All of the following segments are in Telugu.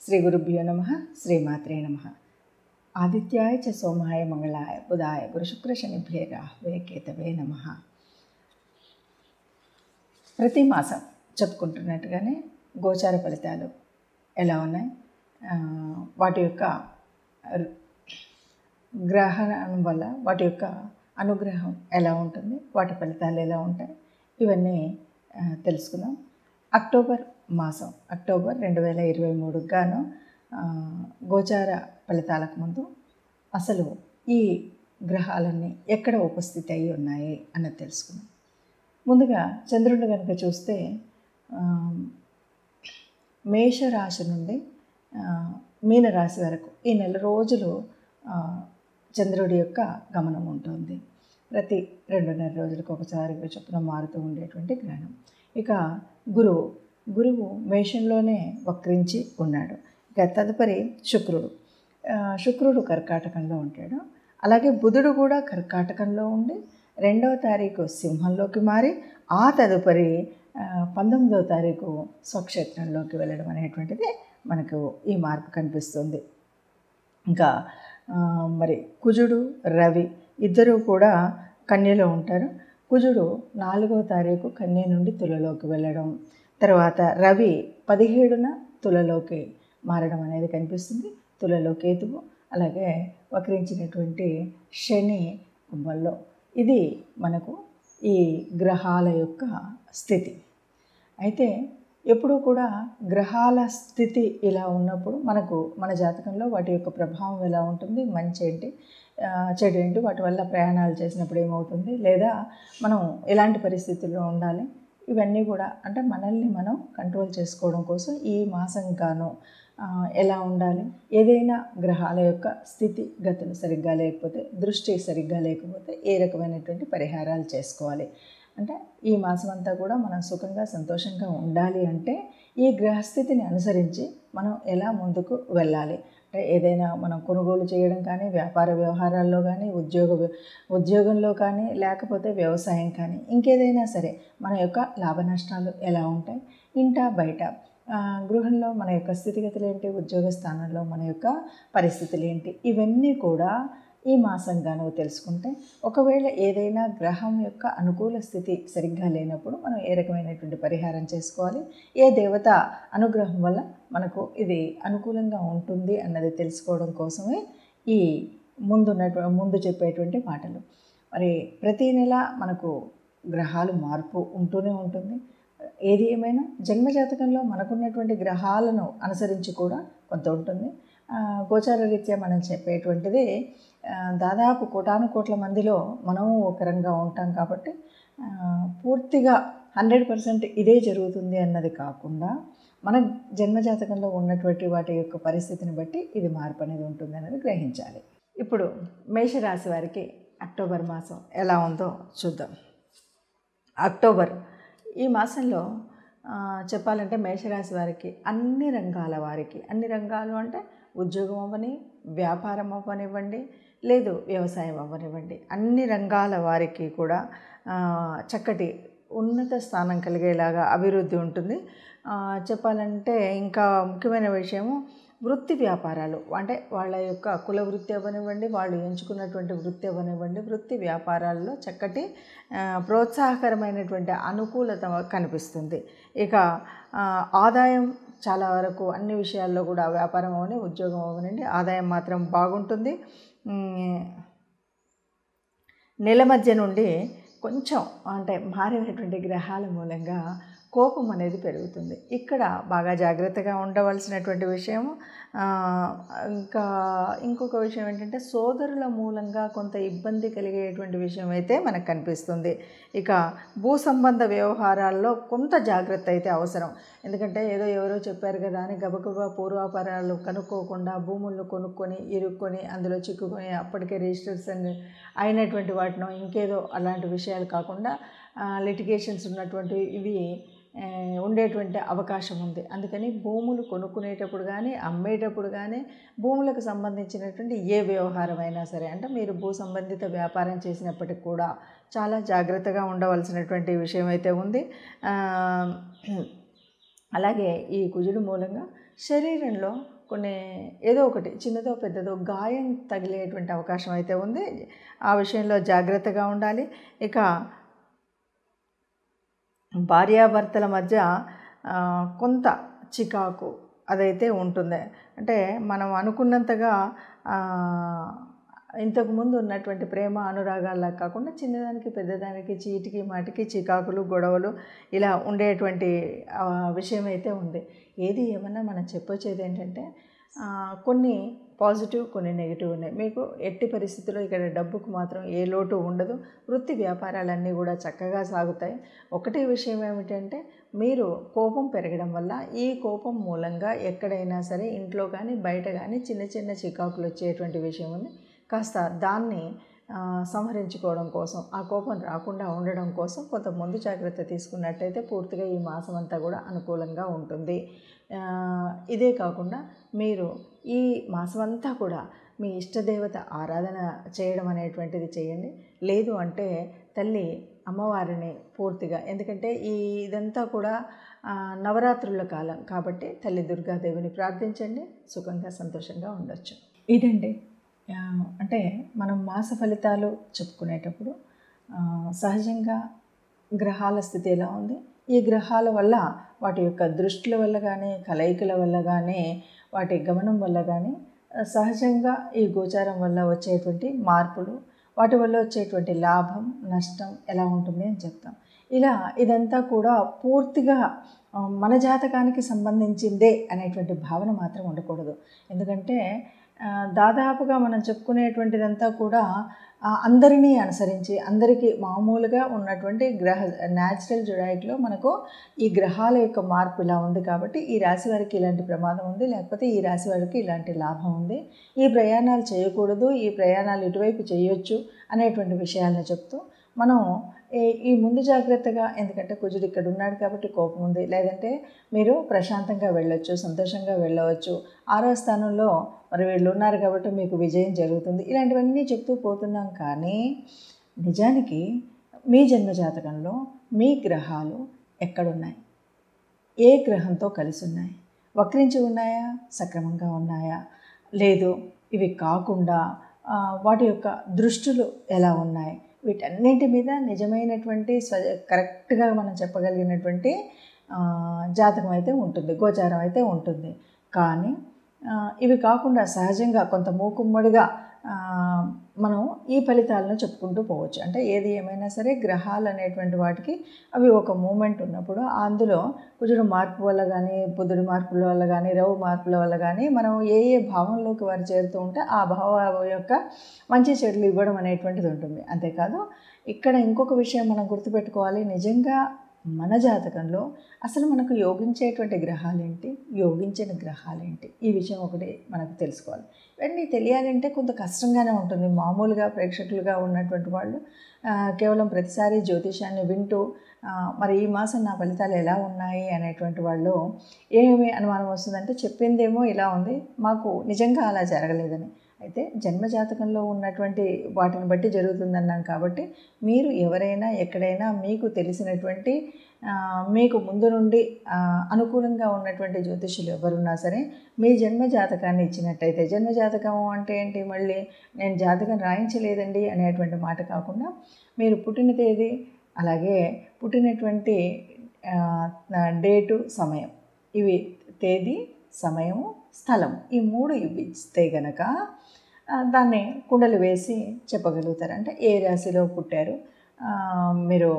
శ్రీ గురుభ్యో నమ శ్రీమాత్రే నమ ఆదిత్యాయ చ సోమాయ మంగళాయ బుధాయ గురుశుక్ర శనిభ్యే రాహవే కేతవే నమ ప్రతి మాసం చెప్పుకుంటున్నట్టుగానే గోచార ఫలితాలు ఎలా ఉన్నాయి ఆ, వాటి యొక్క ర- గ్రహణం వల్ల వాటి యొక్క అనుగ్రహం ఎలా ఉంటుంది వాటి ఫలితాలు ఎలా ఉంటాయి ఇవన్నీ ఆ, తెలుసుకుందాం అక్టోబర్ మాసం అక్టోబర్ రెండు వేల ఇరవై మూడుకు గాను ఆ, గోచార ఫలితాలకు ముందు అసలు ఈ గ్రహాలన్నీ ఎక్కడ ఉపస్థితి అయి ఉన్నాయి అన్నది తెలుసుకుందాం ముందుగా చంద్రుడిని కనుక చూస్తే ఆ, మేషరాశి నుండి ఆ, మీనరాశి వరకు ఈ నెల రోజులు ఆ, చంద్రుడి యొక్క గమనం ఉంటుంది ప్రతి రెండున్నర రోజులకు ఒకసారి చొప్పున మారుతూ ఉండేటువంటి గ్రహణం ఇక గురువు గురువు మేషంలోనే వక్రించి ఉన్నాడు ఇక తదుపరి శుక్రుడు ఆ, శుక్రుడు కర్కాటకంలో ఉంటాడు అలాగే బుధుడు కూడా కర్కాటకంలో ఉండి రెండవ తారీఖు సింహంలోకి మారి ఆ తదుపరి ఆ, పంతొమ్మిదవ తారీఖు స్వక్షేత్రంలోకి వెళ్ళడం అనేటువంటిది మనకు ఈ మార్పు కనిపిస్తుంది ఇంకా ఆ, మరి కుజుడు రవి ఇద్దరూ కూడా కన్యలో ఉంటారు కుజుడు నాలుగవ తారీఖు కన్య నుండి తులలోకి వెళ్ళడం తర్వాత రవి పదిహేడున తులలోకి మారడం అనేది కనిపిస్తుంది తులలో కేతువు అలాగే వక్రించినటువంటి శని కుంభంలో ఇది మనకు ఈ గ్రహాల యొక్క స్థితి అయితే ఎప్పుడూ కూడా గ్రహాల స్థితి ఇలా ఉన్నప్పుడు మనకు మన జాతకంలో వాటి యొక్క ప్రభావం ఎలా ఉంటుంది మంచి ఏంటి ఆ, చెడు ఏంటి వాటి వల్ల ప్రయాణాలు చేసినప్పుడు ఏమవుతుంది లేదా మనం ఎలాంటి పరిస్థితుల్లో ఉండాలి ఇవన్నీ కూడా అంటే మనల్ని మనం కంట్రోల్ చేసుకోవడం కోసం ఈ మాసం గాను ఆ, ఎలా ఉండాలి ఏదైనా గ్రహాల యొక్క స్థితి గతులు సరిగ్గా లేకపోతే దృష్టి సరిగ్గా లేకపోతే ఏ రకమైనటువంటి పరిహారాలు చేసుకోవాలి అంటే ఈ మాసం అంతా కూడా మనం సుఖంగా సంతోషంగా ఉండాలి అంటే ఈ గ్రహస్థితిని అనుసరించి మనం ఎలా ముందుకు వెళ్ళాలి అంటే ఏదైనా మనం కొనుగోలు చేయడం కానీ వ్యాపార వ్యవహారాల్లో కానీ ఉద్యోగ వ్య- ఉద్యోగంలో కానీ లేకపోతే వ్యవసాయం కానీ ఇంకేదైనా సరే మన యొక్క లాభ నష్టాలు ఎలా ఉంటాయి ఇంట బయట ఆ, గృహంలో మన యొక్క స్థితిగతులు ఏంటి ఉద్యోగ స్థానంలో మన యొక్క పరిస్థితులు ఏంటి ఇవన్నీ కూడా ఈ మాసంగా నువ్వు తెలుసుకుంటే ఒకవేళ ఏదైనా గ్రహం యొక్క అనుకూల స్థితి సరిగ్గా లేనప్పుడు మనం ఏ రకమైనటువంటి పరిహారం చేసుకోవాలి ఏ దేవత అనుగ్రహం వల్ల మనకు ఇది అనుకూలంగా ఉంటుంది అన్నది తెలుసుకోవడం కోసమే ఈ ముందున్నటు ముందు చెప్పేటువంటి మాటలు మరి ప్రతి నెల మనకు గ్రహాలు మార్పు ఉంటూనే ఉంటుంది ఏది ఏమైనా జన్మజాతకంలో మనకున్నటువంటి గ్రహాలను అనుసరించి కూడా కొంత ఉంటుంది ఆ, గోచార రీత్యా మనం చెప్పేటువంటిది ఆ, దాదాపు కోటాను కోట్ల మందిలో మనము ఒక రంగా ఉంటాం కాబట్టి ఆ, పూర్తిగా హండ్రెడ్ పర్సెంట్ ఇదే జరుగుతుంది అన్నది కాకుండా మన జన్మజాతకంలో ఉన్నటువంటి వాటి యొక్క పరిస్థితిని బట్టి ఇది మార్పు అనేది ఉంటుంది అనేది గ్రహించాలి ఇప్పుడు మేషరాశి వారికి అక్టోబర్ మాసం ఎలా ఉందో చూద్దాం అక్టోబర్ ఈ మాసంలో ఆ, చెప్పాలంటే మేషరాశి వారికి అన్ని రంగాల వారికి అన్ని రంగాలు అంటే ఉద్యోగం అవ్వని వ్యాపారం అవ్వనివ్వండి లేదు వ్యవసాయం అవ్వనివ్వండి అన్ని రంగాల వారికి కూడా ఆ, చక్కటి ఉన్నత స్థానం కలిగేలాగా అభివృద్ధి ఉంటుంది ఆ, చెప్పాలంటే ఇంకా ముఖ్యమైన విషయము వృత్తి వ్యాపారాలు అంటే వాళ్ళ యొక్క కుల వృత్తి అవ్వనివ్వండి వాళ్ళు ఎంచుకున్నటువంటి వృత్తి అవ్వనివ్వండి వృత్తి వ్యాపారాల్లో చక్కటి ఆ, ప్రోత్సాహకరమైనటువంటి అనుకూలత కనిపిస్తుంది ఇక ఆ, ఆదాయం చాలా వరకు అన్ని విషయాల్లో కూడా వ్యాపారం అవని ఉద్యోగం అవనండి ఆదాయం మాత్రం బాగుంటుంది ఉమ్, నెల మధ్య నుండి కొంచెం అంటే మారినటువంటి గ్రహాల మూలంగా కోపం అనేది పెరుగుతుంది ఇక్కడ బాగా జాగ్రత్తగా ఉండవలసినటువంటి విషయం ఆ, ఇంకా ఇంకొక విషయం ఏంటంటే సోదరుల మూలంగా కొంత ఇబ్బంది కలిగేటువంటి విషయం అయితే మనకు కనిపిస్తుంది ఇక భూ సంబంధ వ్యవహారాల్లో కొంత జాగ్రత్త అయితే అవసరం ఎందుకంటే ఏదో ఎవరో చెప్పారు కదా అని గబగబా పూర్వాపరాలు కనుక్కోకుండా భూములను కొనుక్కొని ఇరుక్కొని అందులో చిక్కుకొని అప్పటికే రిజిస్టర్స్ అని అయినటువంటి వాటినో ఇంకేదో అలాంటి విషయాలు కాకుండా లిటిగేషన్స్ ఉన్నటువంటి ఇవి ఆ, ఉండేటువంటి అవకాశం ఉంది అందుకని భూములు కొనుక్కునేటప్పుడు కానీ అమ్మేటప్పుడు కానీ భూములకు సంబంధించినటువంటి ఏ వ్యవహారం అయినా సరే అంటే మీరు భూ సంబంధిత వ్యాపారం చేసినప్పటికి కూడా చాలా జాగ్రత్తగా ఉండవలసినటువంటి విషయం అయితే ఉంది ఆ, అలాగే ఈ కుజుడు మూలంగా శరీరంలో కొన్ని ఏదో ఒకటి చిన్నదో పెద్దదో గాయం తగిలేటువంటి అవకాశం అయితే ఉంది ఆ విషయంలో జాగ్రత్తగా ఉండాలి ఇక భార్యాభర్తల మధ్య ఆ, కొంత చికాకు అదైతే ఉంటుంది అంటే మనం అనుకున్నంతగా ఆ, ఇంతకుముందు ఉన్నటువంటి ప్రేమ అనురాగాల్లా కాకుండా చిన్నదానికి పెద్దదానికి చీటికి మాటికి చికాకులు గొడవలు ఇలా ఉండేటువంటి ఆ, విషయం అయితే ఉంది ఏది ఏమన్నా మనం చెప్పొచ్చేది ఏంటంటే ఆ, కొన్ని పాజిటివ్ కొన్ని నెగిటివ్ ఉన్నాయి మీకు ఎట్టి పరిస్థితుల్లో ఇక్కడ డబ్బుకు మాత్రం ఏ లోటు ఉండదు వృత్తి వ్యాపారాలన్నీ కూడా చక్కగా సాగుతాయి ఒకటే విషయం ఏమిటంటే మీరు కోపం పెరగడం వల్ల ఈ కోపం మూలంగా ఎక్కడైనా సరే ఇంట్లో కానీ బయట కానీ చిన్న చిన్న చికాకులు వచ్చేటువంటి విషయం ఉంది కాస్త దాన్ని ఆ, సంహరించుకోవడం కోసం ఆ కోపం రాకుండా ఉండడం కోసం కొంత ముందు జాగ్రత్త తీసుకున్నట్టయితే పూర్తిగా ఈ మాసం అంతా కూడా అనుకూలంగా ఉంటుంది ఆ, ఇదే కాకుండా మీరు ఈ మాసం అంతా కూడా మీ ఇష్టదేవత ఆరాధన చేయడం అనేటువంటిది చేయండి లేదు అంటే తల్లి అమ్మవారిని పూర్తిగా ఎందుకంటే ఈ ఇదంతా కూడా ఆ, నవరాత్రుల కాలం కాబట్టి తల్లి దుర్గాదేవిని ప్రార్థించండి సుఖంగా సంతోషంగా ఉండొచ్చు ఇదండి ఆ, అంటే మనం మాస ఫలితాలు చెప్పుకునేటప్పుడు ఆ, సహజంగా గ్రహాల స్థితి ఎలా ఉంది ఈ గ్రహాల వల్ల వాటి యొక్క దృష్టిల వల్ల కానీ కలయికల వల్ల కానీ వాటి గమనం వల్ల కానీ ఆ, సహజంగా ఈ గోచారం వల్ల వచ్చేటువంటి మార్పులు వాటి వల్ల వచ్చేటువంటి లాభం నష్టం ఎలా ఉంటుంది అని చెప్తాం ఇలా ఇదంతా కూడా పూర్తిగా ఆ, మన జాతకానికి సంబంధించిందే అనేటువంటి భావన మాత్రం ఉండకూడదు ఎందుకంటే ఆ, దాదాపుగా మనం చెప్పుకునేటువంటిదంతా కూడా ఆ, అందరినీ అనుసరించి అందరికీ మామూలుగా ఉన్నటువంటి గ్రహ న్యాచురల్ జుడాయిక్లో మనకు ఈ గ్రహాల యొక్క మార్పు ఇలా ఉంది కాబట్టి ఈ రాశి వారికి ఇలాంటి ప్రమాదం ఉంది లేకపోతే ఈ రాశి వారికి ఇలాంటి లాభం ఉంది ఈ ప్రయాణాలు చేయకూడదు ఈ ప్రయాణాలు ఇటువైపు చేయొచ్చు అనేటువంటి విషయాలను చెప్తూ మనం ఈ- ఈ ముందు జాగ్రత్తగా ఎందుకంటే కుజుడు ఇక్కడ ఉన్నాడు కాబట్టి కోపం ఉంది లేదంటే మీరు ప్రశాంతంగా వెళ్ళొచ్చు సంతోషంగా వెళ్ళవచ్చు ఆరో స్థానంలో మరి వీళ్ళు ఉన్నారు కాబట్టి మీకు విజయం జరుగుతుంది ఇలాంటివన్నీ చెప్తూ పోతున్నాం కానీ నిజానికి మీ జన్మ జాతకంలో మీ గ్రహాలు ఎక్కడున్నాయి ఏ గ్రహంతో కలిసి ఉన్నాయి వక్రించి ఉన్నాయా సక్రమంగా ఉన్నాయా లేదు ఇవి కాకుండా ఆ, వాటి యొక్క దృష్టులు ఎలా ఉన్నాయి వీటన్నింటి మీద నిజమైనటువంటి స్వ కరెక్ట్గా మనం చెప్పగలిగినటువంటి ఆ, జాతకం అయితే ఉంటుంది గోచారం అయితే ఉంటుంది కానీ ఆ, ఇవి కాకుండా సహజంగా కొంత మూకుమ్మడిగా ఆ, మనం ఈ ఫలితాలను చెప్పుకుంటూ పోవచ్చు అంటే ఏది ఏమైనా సరే గ్రహాలు అనేటువంటి వాటికి అవి ఒక మూమెంట్ ఉన్నప్పుడు అందులో కుజుడు మార్పు వల్ల కానీ బుధుడి మార్పుల వల్ల కానీ రవి మార్పుల వల్ల కానీ మనం ఏ ఏ భావంలోకి వారు చేరుతూ ఉంటే ఆ భావ యొక్క మంచి చెడులు ఇవ్వడం అనేటువంటిది ఉంటుంది అంతేకాదు ఇక్కడ ఇంకొక విషయం మనం గుర్తుపెట్టుకోవాలి నిజంగా మన జాతకంలో అసలు మనకు యోగించేటువంటి గ్రహాలేంటి యోగించిన గ్రహాలేంటి ఈ విషయం ఒకటి మనకు తెలుసుకోవాలి ఇవన్నీ తెలియాలంటే కొంత కష్టంగానే ఉంటుంది మామూలుగా ప్రేక్షకులుగా ఉన్నటువంటి వాళ్ళు ఆ, కేవలం ప్రతిసారి జ్యోతిషాన్ని వింటూ ఆ, మరి ఈ మాసం నా ఫలితాలు ఎలా ఉన్నాయి అనేటువంటి వాళ్ళు ఏమి అనుమానం వస్తుందంటే చెప్పిందేమో ఇలా ఉంది మాకు నిజంగా అలా జరగలేదని అయితే జన్మ జాతకంలో ఉన్నటువంటి వాటిని బట్టి జరుగుతుందన్నాం కాబట్టి మీరు ఎవరైనా ఎక్కడైనా మీకు తెలిసినటువంటి ఆ, మీకు ముందు నుండి ఆ, అనుకూలంగా ఉన్నటువంటి జ్యోతిష్యులు ఎవరున్నా సరే మీ జన్మ జాతకాన్ని ఇచ్చినట్టయితే జన్మ జాతకం అంటే ఏంటి మళ్ళీ నేను జాతకం రాయించలేదండి అనేటువంటి మాట కాకుండా మీరు పుట్టిన తేదీ అలాగే పుట్టినటువంటి ఆ, డేటు సమయం ఇవి తేదీ సమయం స్థలం ఈ మూడు ఇవి ఇస్తే గనక ఆ, దాన్ని కుండలు వేసి చెప్పగలుగుతారు అంటే ఏ రాశిలో పుట్టారు ఆ, మీరు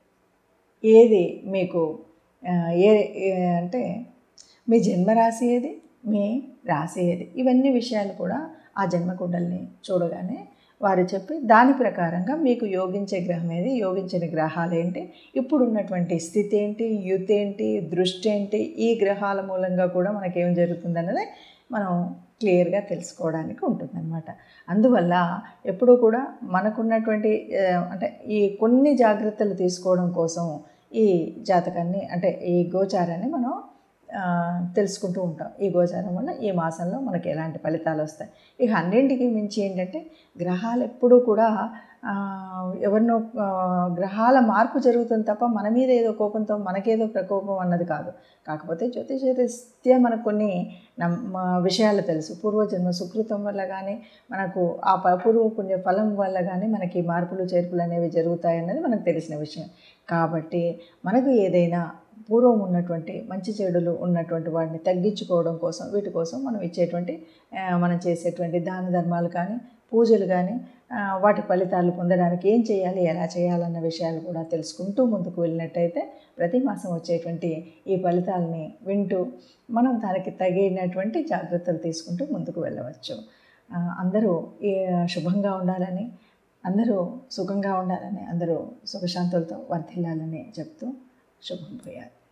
ఏది మీకు ఆ, ఏ ఏ- అంటే మీ జన్మరాశి ఏది మీ రాశి ఏది ఇవన్నీ విషయాలు కూడా ఆ జన్మకుండల్ని చూడగానే వారు చెప్పి దాని ప్రకారంగా మీకు యోగించే గ్రహం ఏది యోగించిన గ్రహాలు ఏంటి ఇప్పుడు ఉన్నటువంటి స్థితి ఏంటి యుత్ ఏంటి దృష్టి ఏంటి ఈ గ్రహాల మూలంగా కూడా మనకేం జరుగుతుంది అన్నది మనం క్లియర్గా తెలుసుకోవడానికి ఉంటుందన్నమాట అందువల్ల ఎప్పుడూ కూడా మనకున్నటువంటి ఆ, అంటే ఈ కొన్ని జాగ్రత్తలు తీసుకోవడం కోసం ఈ జాతకాన్ని అంటే ఈ గోచారాన్ని మనం ఆ, తెలుసుకుంటూ ఉంటాం ఈ గోచారం వల్ల ఈ మాసంలో మనకి ఎలాంటి ఫలితాలు వస్తాయి ఇక అన్నింటికి మించి ఏంటంటే గ్రహాలు ఎప్పుడూ కూడా ఆ, ఎవరినో ఆ, గ్రహాల మార్పు జరుగుతుంది తప్ప మన మీద ఏదో కోపంతో మనకేదో ప్రకోపం అన్నది కాదు కాకపోతే జ్యోతిష రీత్యా మనకు కొన్ని నమ్మ విషయాలు తెలుసు పూర్వజన్మ సుకృతం వల్ల కానీ మనకు ఆ ప- పూర్వ పుణ్య ఫలం వల్ల కానీ మనకి మార్పులు చేర్పులు అనేవి జరుగుతాయి అన్నది మనకు తెలిసిన విషయం కాబట్టి మనకు ఏదైనా పూర్వం ఉన్నటువంటి మంచి చెడులు ఉన్నటువంటి వాటిని తగ్గించుకోవడం కోసం వీటి కోసం మనం ఇచ్చేటువంటి ఆ, మనం చేసేటువంటి దాన ధర్మాలు కానీ పూజలు కానీ ఆ, వాటి ఫలితాలు పొందడానికి ఏం చేయాలి ఎలా చేయాలన్న విషయాలు కూడా తెలుసుకుంటూ ముందుకు వెళ్ళినట్టయితే ప్రతి మాసం వచ్చేటువంటి ఈ ఫలితాలని వింటూ మనం దానికి తగినటువంటి జాగ్రత్తలు తీసుకుంటూ ముందుకు వెళ్ళవచ్చు ఆ, అందరూ ఈ శుభంగా ఉండాలని అందరూ సుఖంగా ఉండాలని అందరూ సుఖశాంతులతో వర్ధిల్లాలని చెప్తూ శుభం పోయారు